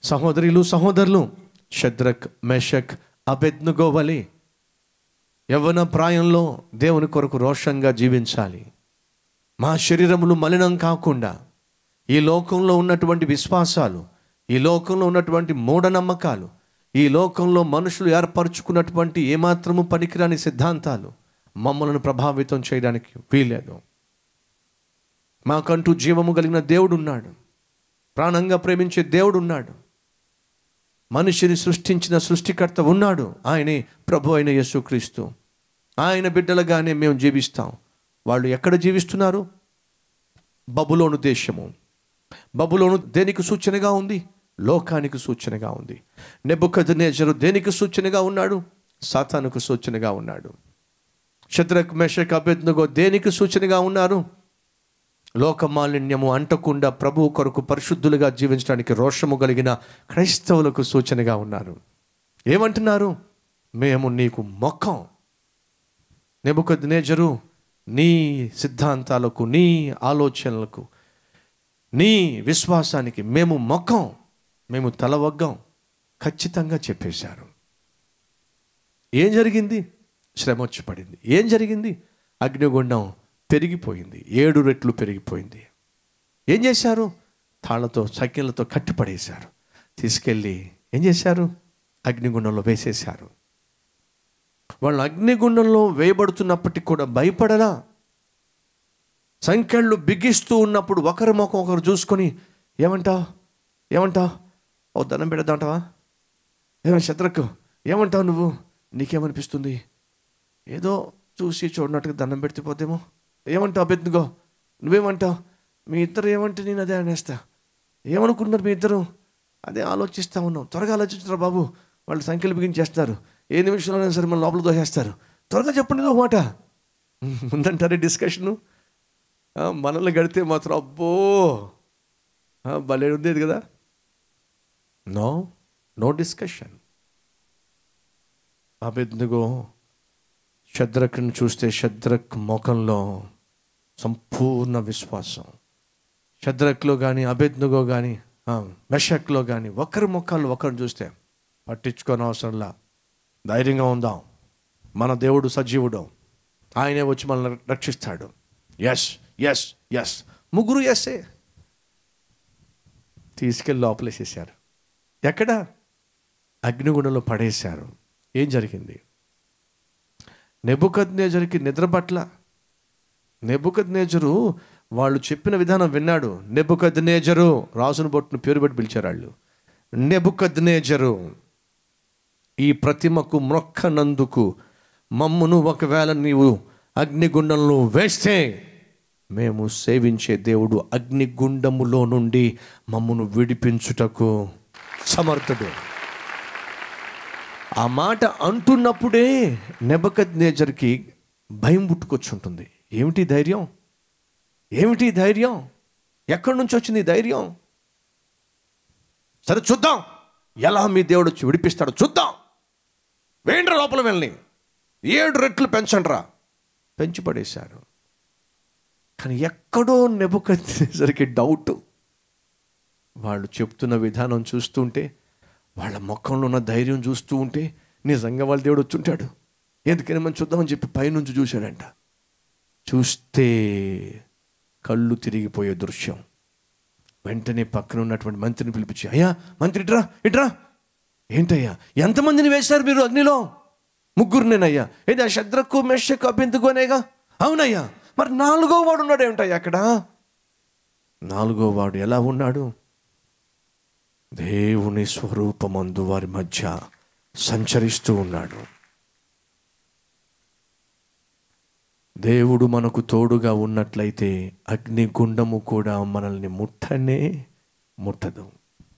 సహోదరులు సహోదరులు షద్రక్ మెషక్ అబెద్నుగోవలి యవ్వన ప్రాయంలో దేవుని కొరకు రోషంగా జీవించాలి మా శరీరములు మలినం కాకుండా ఈ లోకంలో ఉన్నటువంటి విశ్వాసాలు ఈ లోకంలో ఉన్నటువంటి మూఢనమ్మకాలు ఈ లోకంలో మనుషులు ఏర్పరచుకున్నటువంటి ఏమాత్రము పనికిరాని సిద్ధాంతాలు మమ్మల్ని ప్రభావితం చేయడానికి వీలేదు మాకంటూ జీవము కలిగిన దేవుడు ఉన్నాడు ప్రాణంగా ప్రేమించే దేవుడు ఉన్నాడు మనిషిని సృష్టించిన సృష్టికర్త ఉన్నాడు ఆయనే ప్రభు అయిన యేసుక్రీస్తు ఆయన బిడ్డలుగానే మేము జీవిస్తాం వాళ్ళు ఎక్కడ జీవిస్తున్నారు బబులోను దేశము బబులోను దేనికి సూచనగా ఉంది లోకానికి సూచనగా ఉంది నెబుకద్నేజరు దేనికి సూచనగా ఉన్నాడు సాతానుకు సూచనగా ఉన్నాడు శత్రక్ మెషక్ అభ్యర్థుగో దేనికి సూచనగా ఉన్నారు లోక మాలిన్యము అంటకుండా ప్రభు కొరకు పరిశుద్ధులుగా జీవించడానికి రోషము కలిగిన క్రైస్తవులకు సూచనగా ఉన్నారు ఏమంటున్నారు మేము నీకు మొక్కం నెబుకద్నేజరు నీ సిద్ధాంతాలకు నీ ఆలోచనలకు నీ విశ్వాసానికి మేము మొక్కం మేము తలవగ్గం ఖచ్చితంగా చెప్పేశారు ఏం జరిగింది శ్రమ వచ్చి పడింది ఏం జరిగింది అగ్నిగుండం పెరిగిపోయింది ఏడు రెట్లు పెరిగిపోయింది ఏం చేశారు తాళ్లతో సైకిళ్ళతో కట్టిపడేశారు తీసుకెళ్ళి ఏం చేశారు అగ్నిగుండంలో వేసేశారు వాళ్ళు అగ్నిగుండంలో వేయబడుతున్నప్పటికీ కూడా భయపడలా సంఖ్యలు బిగిస్తూ ఉన్నప్పుడు ఒకరి ముఖం ఒకరు చూసుకొని ఏమంటావు ఏమంటావు ఓ దండం పెడదాంటావా ఏమో శత్రకు ఏమంటావు నువ్వు నీకేమనిపిస్తుంది ఏదో చూసి చూడనట్టుగా దండం పెడితే పోతేమో ఏమంటావు బెత్తుగో నువ్వేమంటావు మీ ఇద్దరు ఏమంటే నేను అదే అనేస్తా ఏమనుకుంటున్నారు మీ ఇద్దరు అదే ఆలోచిస్తూ ఉన్నాం త్వరగా ఆలోచించారు బాబు వాళ్ళు సంఖ్యలు బిగించేస్తారు ఏ నిమిషంలోనైనా సరే మన లోపల దోసేస్తారు త్వరగా చెప్పండి ఒక మాట ముందంటారే డిస్కషను ఆ, మనల్ని గడితే మాత్రం అబ్బో ఆ, భలే ఉండేది కదా నో నో డిస్కషన్ అబెద్దుగో శద్రక్ని చూస్తే శద్రక్ ముఖంలో సంపూర్ణ విశ్వాసం శద్రక్లో కానీ అబెద్నుగో కానీ మెషక్లో కానీ ఒకరి ముఖాలు ఒకరిని చూస్తే పట్టించుకోని అవసరంలా ధైర్యంగా ఉందాం మన దేవుడు సజీవుడు ఆయనే వచ్చి మనల్ని రక్షిస్తాడు ఎస్ ఎస్ ఎస్ ముగ్గురు ఎస్ఏ తీసుకెళ్ళి లోపలేసేసారు ఎక్కడ అగ్నిగుండంలో పడేశారు ఏం జరిగింది నెబుకద్నేజర్కి నిద్ర పట్ల నెబుకద్నేజరు వాళ్ళు చెప్పిన విధానం విన్నాడు నెబుకద్నేజరు రాసును బొట్టును పేరు పెట్టి పిలిచారు వాళ్ళు నెబుకద్నేజరు ఈ ప్రతిమకు మ్రొక్కనందుకు మమ్మును ఒకవేళ నీవు అగ్నిగుండంలో వేస్తే మేము సేవించే దేవుడు అగ్నిగుండములో నుండి మమ్మును విడిపించుటకు సమర్థుడు ఆ మాట అంటున్నప్పుడే నెబకద్ నేజర్కి భయం పుట్టుకొచ్చుంటుంది ఏమిటి ధైర్యం ఏమిటి ధైర్యం ఎక్కడి నుంచి వచ్చింది ఈ ధైర్యం సరే చూద్దాం ఎలా మీ దేవుడు వచ్చి విడిపిస్తాడో చూద్దాం వేండ్ర లోపల వెళ్ళని ఏడు రెట్లు పెంచండ్రా పెంచి పడేశారు కానీ ఎక్కడో నెబుకద్నేజర్కి డౌట్ వాళ్ళు చెప్తున్న విధానం చూస్తుంటే వాళ్ళ ముఖంలో ఉన్న ధైర్యం చూస్తూ ఉంటే నిజంగా వాళ్ళ దేవుడు వచ్చుంటాడు ఎందుకని మనం చూద్దామని చెప్పి పైనుంచి చూశాడంట చూస్తే కళ్ళు తిరిగిపోయే దృశ్యం వెంటనే పక్కన ఉన్నటువంటి మంత్రిని పిలిపించి అయ్యా మంత్రి ఇట్రా ఇట్రా ఏంటయ్యా ఎంతమందిని వేశారు మీరు అగ్నిలో ముగ్గురునేనయ్యా ఏది ఆ శద్రకు మెషకు అభ్యంతుకోనేగా అవునయ్యా మరి నాలుగో వాడు ఉన్నాడు ఏమిటయ్యా అక్కడ నాలుగో వాడు ఎలా ఉన్నాడు దేవుని స్వరూపమందు వారి మధ్య సంచరిస్తూ ఉన్నాడు దేవుడు మనకు తోడుగా ఉన్నట్లయితే అగ్నిగుండము కూడా మనల్ని ముట్టనే ముట్టదు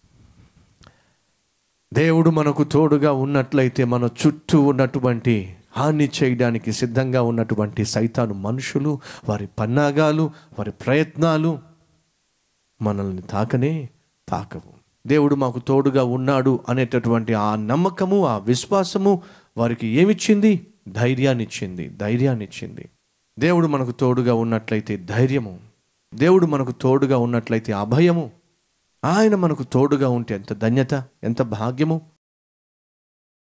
దేవుడు మనకు తోడుగా ఉన్నట్లయితే మన చుట్టూ ఉన్నటువంటి హాని చేయడానికి సిద్ధంగా ఉన్నటువంటి సైతాను మనుషులు వారి పన్నాగాలు వారి ప్రయత్నాలు మనల్ని తాకనే తాకవు దేవుడు మాకు తోడుగా ఉన్నాడు అనేటటువంటి ఆ నమ్మకము ఆ విశ్వాసము వారికి ఏమిచ్చింది ధైర్యాన్ని ఇచ్చింది ధైర్యాన్ని ఇచ్చింది దేవుడు మనకు తోడుగా ఉన్నట్లయితే ధైర్యము దేవుడు మనకు తోడుగా ఉన్నట్లయితే అభయము ఆయన మనకు తోడుగా ఉంటే ఎంత ధన్యత ఎంత భాగ్యము